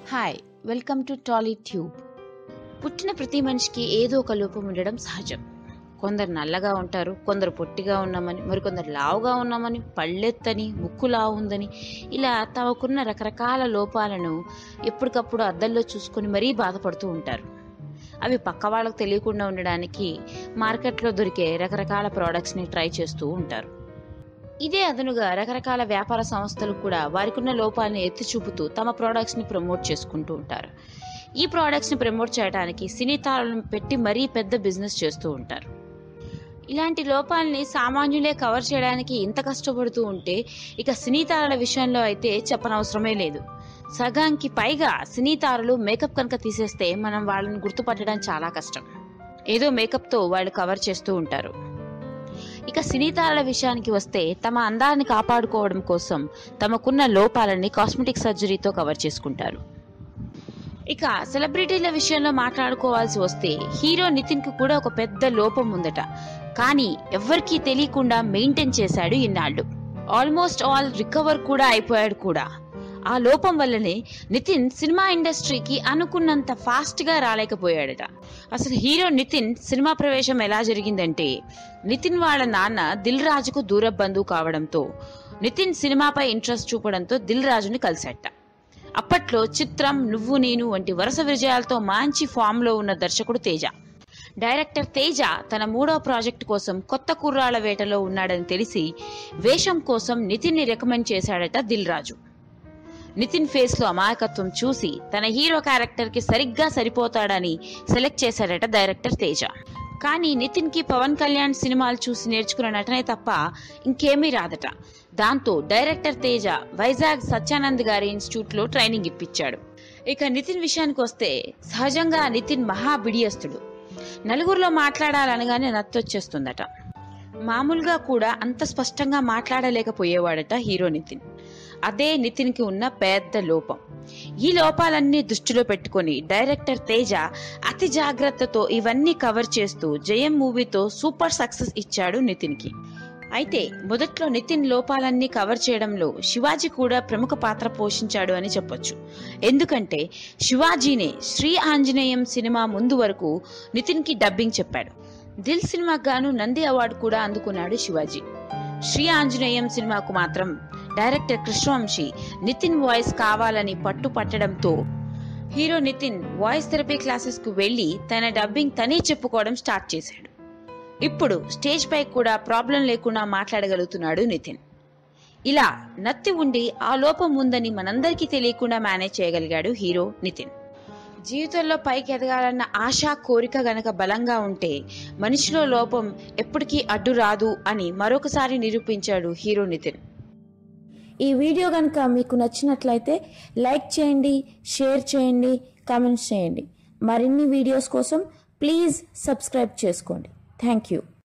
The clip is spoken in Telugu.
hi welcome to tolly tube పుట్టిన ప్రతి మనిషికి ఏదో ఒక లోపం ఉండడం సహజం కొందరు నల్లగా ఉంటారు కొందరు పొట్టిగా ఉన్నామని మరికొందరు లావుగా ఉన్నామని పళ్ళెత్తని ముక్కు లావు ఉందని ఇలా తమకున్న రకరకాల లోపాలను ఎప్పటికప్పుడు అద్దంలో చూసుకొని మరీ బాధపడుతూ ఉంటారు అవి పక్క వాళ్ళకు తెలియకుండా ఉండడానికి మార్కెట్లో దొరికే రకరకాల ప్రోడక్ట్స్ని ట్రై చేస్తూ ఉంటారు ఇదే అదనుగా రకరకాల వ్యాపార సంస్థలు కూడా వారికున్న లోపాలను ఎత్తి చూపుతూ తమ ప్రోడక్ట్స్ని ప్రమోట్ చేసుకుంటూ ఉంటారు ఈ ప్రోడక్ట్స్ని ప్రమోట్ చేయడానికి సినీ తారలను పెట్టి మరీ పెద్ద బిజినెస్ చేస్తూ ఉంటారు ఇలాంటి లోపాలని సామాన్యులే కవర్ చేయడానికి ఇంత కష్టపడుతూ ఉంటే ఇక సినీ తారల విషయంలో అయితే చెప్పనవసరమే లేదు సగానికి పైగా సినీ తారలు మేకప్ కనుక తీసేస్తే మనం వాళ్ళని గుర్తుపట్టడం చాలా కష్టం ఏదో మేకప్తో వాళ్ళు కవర్ చేస్తూ ఉంటారు ఇక సినీతారల విషయానికి వస్తే తమ అందాన్ని కాపాడుకోవడం కోసం తమకున్న లోపాలని కాస్మెటిక్ సర్జరీతో కవర్ చేసుకుంటారు ఇక సెలబ్రిటీల విషయంలో మాట్లాడుకోవాల్సి వస్తే హీరో నితిన్ కు కూడా ఒక పెద్ద లోపం ఉందట కానీ ఎవ్వరికీ తెలియకుండా మెయింటైన్ చేశాడు ఇన్నాళ్ళు ఆల్మోస్ట్ ఆల్ రికవర్ కూడా అయిపోయాడు కూడా ఆ లోపం వల్లనే నితిన్ సినిమా ఇండస్ట్రీకి అనుకున్నంత ఫాస్ట్ గా రాలేకపోయాడట అసలు హీరో నితిన్ సినిమా ప్రవేశం ఎలా జరిగిందంటే నితిన్ వాళ్ళ నాన్న దిల్ రాజుకు దూర బంధువు కావడంతో నితిన్ సినిమాపై ఇంట్రెస్ట్ చూపడంతో దిల్ రాజుని కలిసట అప్పట్లో చిత్రం నువ్వు నేను వంటి వరుస విజయాలతో మంచి ఫామ్ లో ఉన్న దర్శకుడు తేజ డైరెక్టర్ తేజ తన మూడో ప్రాజెక్ట్ కోసం కొత్త కుర్రాళ్ల వేటలో ఉన్నాడని తెలిసి వేషం కోసం నితిన్ ని రికమెండ్ చేశాడట దిల్ రాజు నితిన్ ఫేస్ లో అమాయకత్వం చూసి తన హీరో క్యారెక్టర్ కి సరిగ్గా సరిపోతాడని సెలెక్ట్ చేశాడట డైరెక్టర్ తేజ కానీ నితిన్ కి పవన్ కళ్యాణ్ సినిమాలు చూసి నేర్చుకున్న నటనే తప్ప ఇంకేమీ రాదట దాంతో డైరెక్టర్ తేజ వైజాగ్ సత్యానంద్ గారి ఇన్స్టిట్యూట్ లో ట్రైనింగ్ ఇప్పించాడు ఇక నితిన్ విషయానికి వస్తే సహజంగా నితిన్ మహా బిడియస్తుడు నలుగురిలో మాట్లాడాలనగానే నత్తొచ్చేస్తుందట మామూలుగా కూడా అంత స్పష్టంగా మాట్లాడలేకపోయేవాడట హీరో నితిన్ అదే నితిన్కి ఉన్న పెద్ద లోపం ఈ లోపాలన్నీ దృష్టిలో పెట్టుకొని డైరెక్టర్ తేజ అతి జాగ్రత్తతో ఇవన్నీ కవర్ చేస్తూ జయం మూవీతో సూపర్ సక్సెస్ ఇచ్చాడు నితిన్కి అయితే మొదట్లో నితిన్ లోపాలన్నీ కవర్ చేయడంలో శివాజీ కూడా ప్రముఖ పాత్ర పోషించాడు అని చెప్పొచ్చు ఎందుకంటే శివాజీనే శ్రీ ఆంజనేయం సినిమా ముందు వరకు నితిన్కి డబ్బింగ్ చెప్పాడు దిల్ సినిమాకు గాను నంది అవార్డు కూడా అందుకున్నాడు శివాజీ శ్రీ ఆంజనేయం సినిమాకు మాత్రం డైరెక్టర్ కృష్ణవంశీ నితిన్ వాయిస్ కావాలని పట్టు పట్టడంతో hero Nithin voice therapy classes కు వెళ్లి తన డబ్బింగ్ తనే చెప్పుకోవడం స్టార్ట్ చేశాడు ఇప్పుడు స్టేజ్ పై కూడా ప్రాబ్లం లేకుండా మాట్లాడగలుగుతున్నాడు నితిన్ ఇలా నత్తి ఉండి ఆ లోపం ఉందని మనందరికీ తెలియకుండా మేనేజ్ చేయగలిగాడు హీరో నితిన్ జీవితంలో పైకి ఎదగాలన్న ఆశ కోరిక గనక బలంగా ఉంటే మనిషిలో లోపం ఎప్పటికీ అడ్డు రాదు అని మరొకసారి నిరూపించాడు హీరో నితిన్ ఈ వీడియో కనుక మీకు నచ్చినట్లయితే లైక్ చేయండి షేర్ చేయండి కామెంట్స్ చేయండి మరిన్ని వీడియోస్ కోసం ప్లీజ్ సబ్స్క్రైబ్ చేసుకోండి థ్యాంక్ యూ